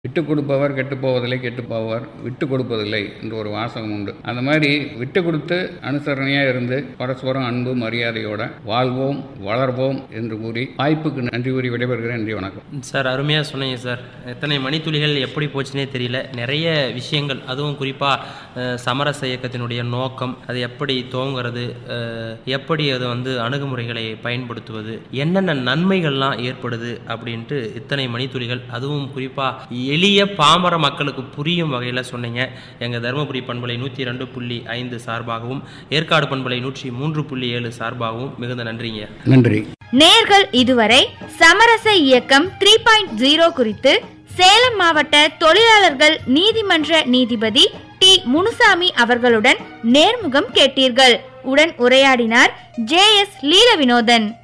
விட்டு கொடுப்பவர் கெட்டு போவதில்லை கெட்டு போவர் விட்டு கொடுப்பதில்லை என்று ஒரு வாசகம் உண்டு அந்த மாதிரி விட்டு கொடுத்து அனுசரணையாக இருந்து பரஸ்பரம் அன்பு மரியாதையோட வாழ்வோம் வளர்வோம் என்று கூறி வாய்ப்புக்கு நன்றி கூறி விடைபெறுகிறேன் நன்றி வணக்கம் சார் அருமையாக சொன்னீங்க சார் எத்தனை மணித்துளிகள் எப்படி போச்சுனே தெரியல நிறைய விஷயங்கள் அதுவும் குறிப்பாக சமரச இயக்கத்தினுடைய நோக்கம் அது எப்படி துவங்குறது அஹ், எப்படி அது வந்து அணுகுமுறைகளை பயன்படுத்துவது என்னென்ன நன்மைகள்லாம் ஏற்படுது அப்படின்ட்டு இத்தனை மணித்துளிகள் அதுவும் குறிப்பாக எளிய பாமர மக்களுக்கு புரியும் வகையில் சொன்னீங்க எங்கள் தருமபுரி பண்பலை நூற்றி ரெண்டு புள்ளி ஐந்து சார்பாகவும் ஏற்காடு பண்பலை நூற்றி மூன்று புள்ளி ஏழு சார்பாகவும் மிகுந்த நன்றிங்க நன்றி நேர்கள் இதுவரை சமரச இயக்கம் த்ரீ பாயிண்ட் ஜீரோ குறித்து சேலம் மாவட்ட தொழிலாளர்கள் நீதிமன்ற நீதிபதி டி முனுசாமி அவர்களுடன் நேர்முகம் கேட்டீர்கள் உடன் உரையாடினார் ஜே எஸ் லீல வினோதன்